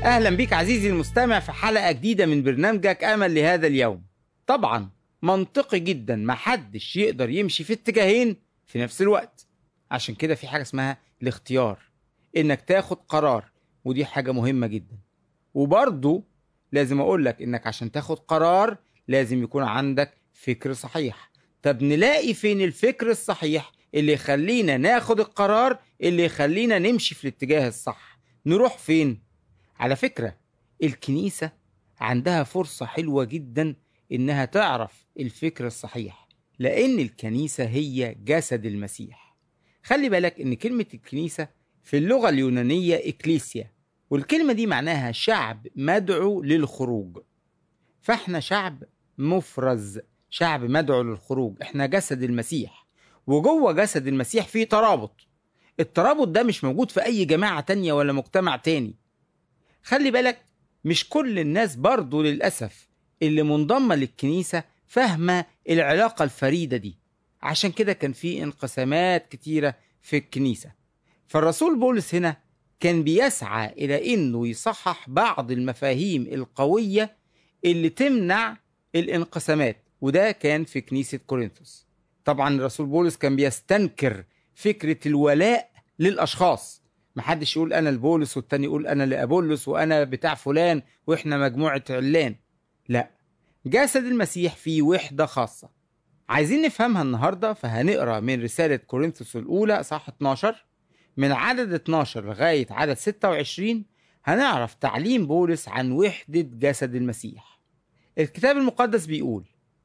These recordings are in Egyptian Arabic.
أهلا بك عزيزي المستمع في حلقة جديدة من برنامجك أمل لهذا اليوم طبعا منطقي جدا محدش يقدر يمشي في اتجاهين في نفس الوقت عشان كده في حاجة اسمها الاختيار إنك تاخد قرار ودي حاجة مهمة جدا وبرضو لازم أقول لك إنك عشان تاخد قرار لازم يكون عندك فكر صحيح طب نلاقي فين الفكر الصحيح اللي يخلينا ناخد القرار اللي يخلينا نمشي في الاتجاه الصح نروح فين على فكرة الكنيسة عندها فرصة حلوة جدا إنها تعرف الفكر الصحيح لأن الكنيسة هي جسد المسيح خلي بالك إن كلمة الكنيسة في اللغة اليونانية إكليسيا والكلمة دي معناها شعب مدعو للخروج فإحنا شعب مفرز شعب مدعو للخروج إحنا جسد المسيح وجوه جسد المسيح في ترابط الترابط ده مش موجود في أي جماعة تانية ولا مجتمع تاني خلي بالك مش كل الناس برضو للأسف اللي منضمة للكنيسة فاهمة العلاقة الفريدة دي عشان كده كان في انقسامات كتيرة في الكنيسة فالرسول بولس هنا كان بيسعى إلى إنه يصحح بعض المفاهيم القوية اللي تمنع الانقسامات وده كان في كنيسة كورنثوس طبعا الرسول بولس كان بيستنكر فكرة الولاء للأشخاص محدش يقول انا لبولس والتاني يقول انا لابولس وانا بتاع فلان واحنا مجموعه علان لا جسد المسيح فيه وحده خاصه عايزين نفهمها النهارده فهنقرا من رساله كورنثوس الاولى صح 12 من عدد 12 لغايه عدد 26 هنعرف تعليم بولس عن وحده جسد المسيح الكتاب المقدس بيقول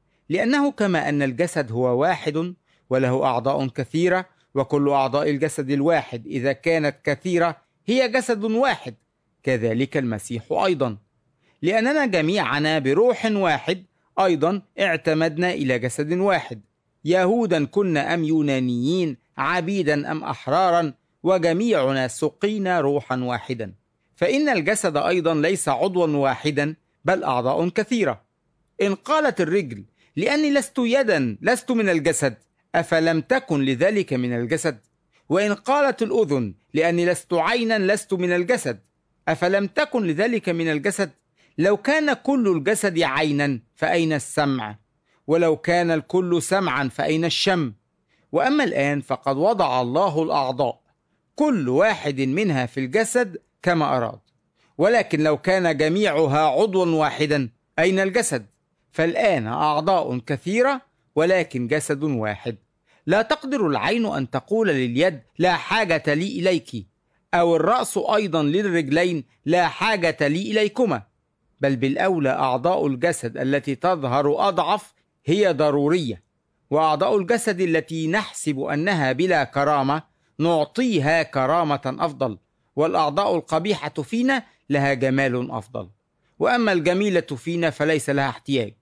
لانه كما ان الجسد هو واحد وله اعضاء كثيره وكل أعضاء الجسد الواحد إذا كانت كثيرة هي جسد واحد كذلك المسيح أيضا لأننا جميعنا بروح واحد أيضا اعتمدنا إلى جسد واحد يهودا كنا أم يونانيين عبيدا أم أحرارا وجميعنا سقينا روحا واحدا فإن الجسد أيضا ليس عضوا واحدا بل أعضاء كثيرة إن قالت الرجل لأني لست يدا لست من الجسد أفلم تكن لذلك من الجسد؟ وإن قالت الأذن لأني لست عينا لست من الجسد أفلم تكن لذلك من الجسد؟ لو كان كل الجسد عينا فأين السمع؟ ولو كان الكل سمعا فأين الشم؟ وأما الآن فقد وضع الله الأعضاء كل واحد منها في الجسد كما أراد ولكن لو كان جميعها عضوا واحدا أين الجسد؟ فالآن أعضاء كثيرة ولكن جسد واحد لا تقدر العين ان تقول لليد لا حاجه لي اليك او الراس ايضا للرجلين لا حاجه لي اليكما بل بالاولى اعضاء الجسد التي تظهر اضعف هي ضروريه واعضاء الجسد التي نحسب انها بلا كرامه نعطيها كرامه افضل والاعضاء القبيحه فينا لها جمال افضل واما الجميله فينا فليس لها احتياج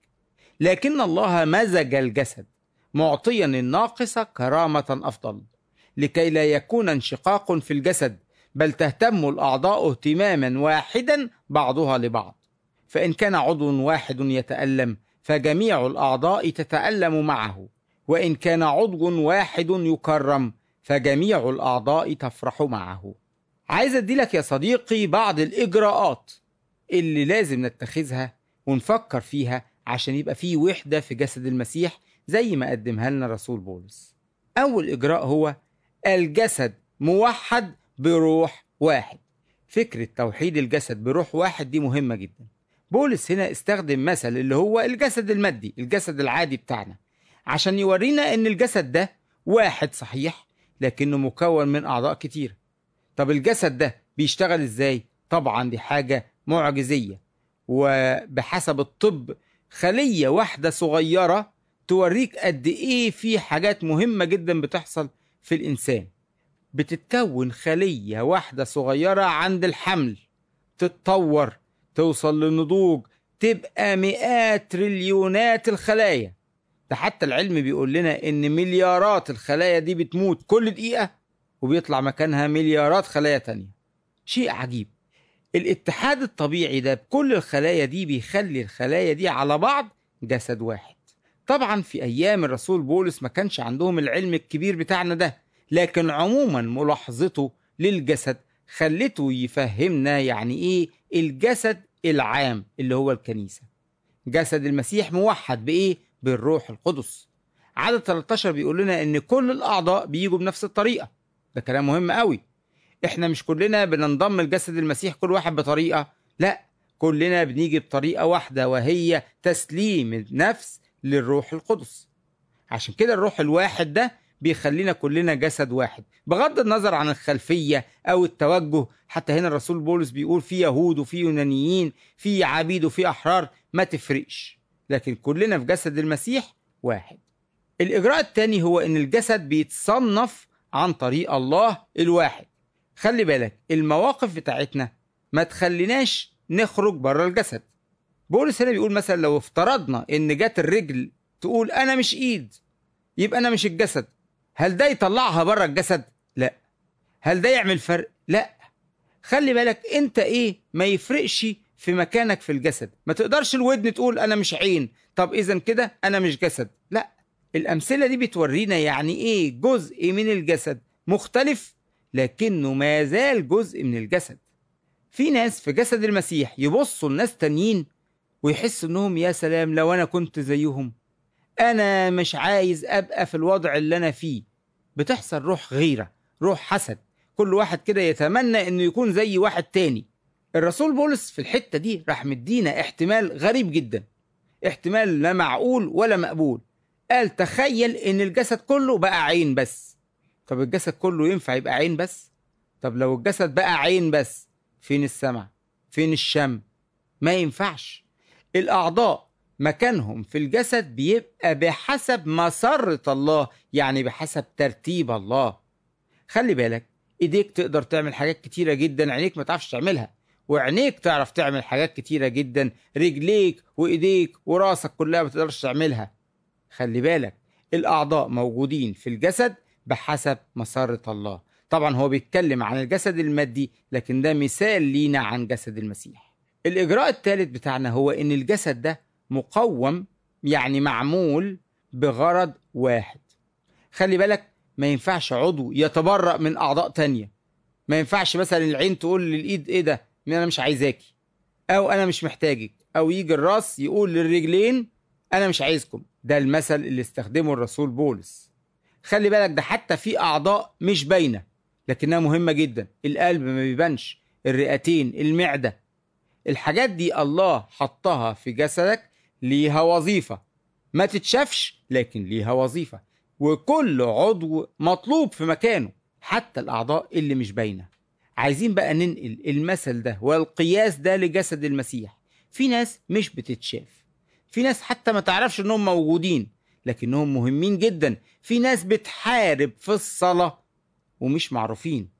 لكن الله مزج الجسد معطيا الناقص كرامة أفضل لكي لا يكون انشقاق في الجسد بل تهتم الأعضاء اهتماما واحدا بعضها لبعض فإن كان عضو واحد يتألم فجميع الأعضاء تتألم معه وإن كان عضو واحد يكرم فجميع الأعضاء تفرح معه عايز أديلك يا صديقي بعض الإجراءات اللي لازم نتخذها ونفكر فيها عشان يبقى فيه وحدة في جسد المسيح زي ما قدمها لنا رسول بولس أول إجراء هو الجسد موحد بروح واحد فكرة توحيد الجسد بروح واحد دي مهمة جدا بولس هنا استخدم مثل اللي هو الجسد المادي الجسد العادي بتاعنا عشان يورينا ان الجسد ده واحد صحيح لكنه مكون من اعضاء كتير طب الجسد ده بيشتغل ازاي طبعا دي حاجة معجزية وبحسب الطب خلية واحدة صغيرة توريك قد ايه في حاجات مهمة جدا بتحصل في الانسان بتتكون خلية واحدة صغيرة عند الحمل تتطور توصل للنضوج تبقى مئات تريليونات الخلايا ده حتى العلم بيقول لنا ان مليارات الخلايا دي بتموت كل دقيقة وبيطلع مكانها مليارات خلايا تانية شيء عجيب الاتحاد الطبيعي ده بكل الخلايا دي بيخلي الخلايا دي على بعض جسد واحد طبعا في ايام الرسول بولس ما كانش عندهم العلم الكبير بتاعنا ده لكن عموما ملاحظته للجسد خلته يفهمنا يعني ايه الجسد العام اللي هو الكنيسة جسد المسيح موحد بإيه؟ بالروح القدس عدد 13 بيقول لنا إن كل الأعضاء بيجوا بنفس الطريقة ده كلام مهم قوي إحنا مش كلنا بننضم لجسد المسيح كل واحد بطريقة لا كلنا بنيجي بطريقة واحدة وهي تسليم النفس للروح القدس عشان كده الروح الواحد ده بيخلينا كلنا جسد واحد بغض النظر عن الخلفية أو التوجه حتى هنا الرسول بولس بيقول في يهود وفي يونانيين في عبيد وفي أحرار ما تفرقش لكن كلنا في جسد المسيح واحد الإجراء الثاني هو إن الجسد بيتصنف عن طريق الله الواحد خلي بالك المواقف بتاعتنا ما تخليناش نخرج بره الجسد بولس هنا بيقول مثلا لو افترضنا ان جت الرجل تقول انا مش ايد يبقى انا مش الجسد هل ده يطلعها بره الجسد لا هل ده يعمل فرق لا خلي بالك انت ايه ما يفرقش في مكانك في الجسد ما تقدرش الودن تقول انا مش عين طب اذا كده انا مش جسد لا الامثله دي بتورينا يعني ايه جزء من الجسد مختلف لكنه ما زال جزء من الجسد في ناس في جسد المسيح يبصوا لناس تانيين ويحسوا انهم يا سلام لو انا كنت زيهم انا مش عايز ابقى في الوضع اللي انا فيه بتحصل روح غيره روح حسد كل واحد كده يتمنى انه يكون زي واحد تاني الرسول بولس في الحته دي راح مدينا احتمال غريب جدا احتمال لا معقول ولا مقبول قال تخيل ان الجسد كله بقى عين بس طب الجسد كله ينفع يبقى عين بس طب لو الجسد بقى عين بس فين السمع فين الشم ما ينفعش الاعضاء مكانهم في الجسد بيبقى بحسب مسرة الله يعني بحسب ترتيب الله خلي بالك ايديك تقدر تعمل حاجات كتيرة جدا عينيك ما تعرفش تعملها وعينيك تعرف تعمل حاجات كتيرة جدا رجليك وايديك وراسك كلها ما تقدرش تعملها خلي بالك الاعضاء موجودين في الجسد بحسب مسرة الله طبعا هو بيتكلم عن الجسد المادي لكن ده مثال لينا عن جسد المسيح الإجراء الثالث بتاعنا هو إن الجسد ده مقوم يعني معمول بغرض واحد خلي بالك ما ينفعش عضو يتبرأ من أعضاء تانية ما ينفعش مثلا العين تقول للإيد إيه ده أنا مش عايزاكي أو أنا مش محتاجك أو يجي الراس يقول للرجلين أنا مش عايزكم ده المثل اللي استخدمه الرسول بولس خلي بالك ده حتى في أعضاء مش باينة لكنها مهمة جدا القلب ما بيبانش الرئتين المعدة الحاجات دي الله حطها في جسدك ليها وظيفة ما تتشافش لكن ليها وظيفة وكل عضو مطلوب في مكانه حتى الأعضاء اللي مش باينة عايزين بقى ننقل المثل ده والقياس ده لجسد المسيح في ناس مش بتتشاف في ناس حتى ما تعرفش انهم موجودين لكنهم مهمين جدا في ناس بتحارب في الصلاة ومش معروفين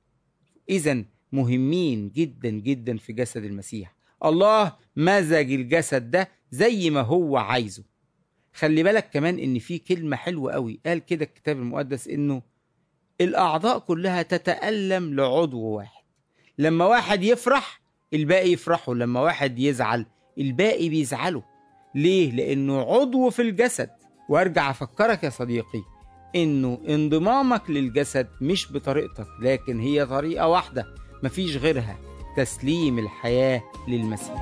إذا مهمين جدا جدا في جسد المسيح الله مزج الجسد ده زي ما هو عايزه خلي بالك كمان ان في كلمة حلوة قوي قال كده الكتاب المقدس انه الاعضاء كلها تتألم لعضو واحد لما واحد يفرح الباقي يفرحوا لما واحد يزعل الباقي بيزعلوا ليه لانه عضو في الجسد وارجع افكرك يا صديقي انه انضمامك للجسد مش بطريقتك لكن هي طريقة واحدة مفيش غيرها تسليم الحياة للمسيح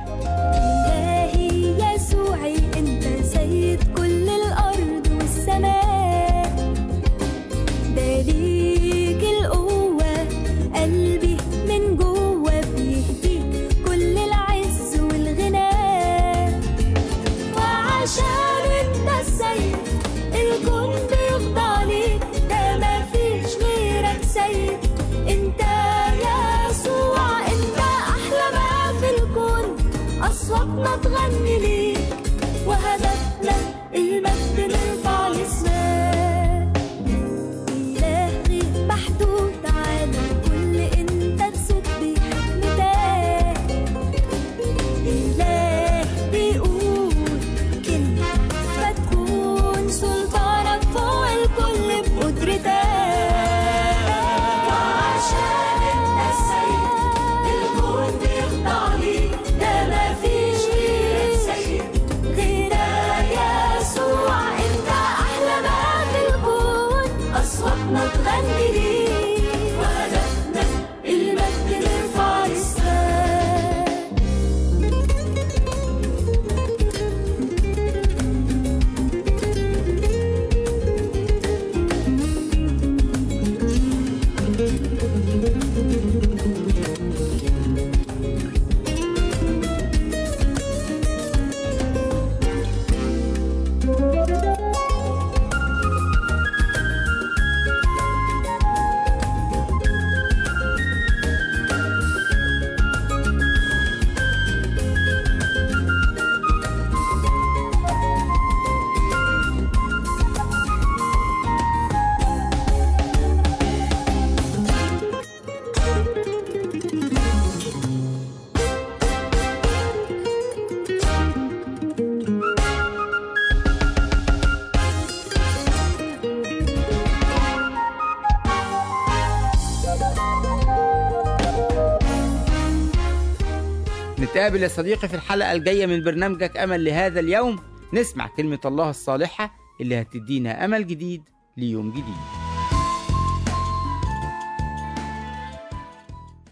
إلهي يسوعي أنت سيد كل الأرض والسماء ده ليك القوة قلبي من جوه بيهديك كل العز والغنى وعشان أنت السيد الكون بيخضع ليك ده مفيش غيرك سيد أنت يسوع أنت أحلى ما في الكون أصواتنا تغني ليك وهدفنا المجد نرفع لاسمك إله غير محدود عالم كل أنت تسد بحكمتك إله بيقول كلمة فتكون سلطانك فوق الكل بقدرتك وعشان انت السيد الكون بيخضع ليك ده مفيش غيرك سيد غيرك نتقابل يا صديقي في الحلقة الجاية من برنامجك أمل لهذا اليوم نسمع كلمة الله الصالحة اللي هتدينا أمل جديد ليوم جديد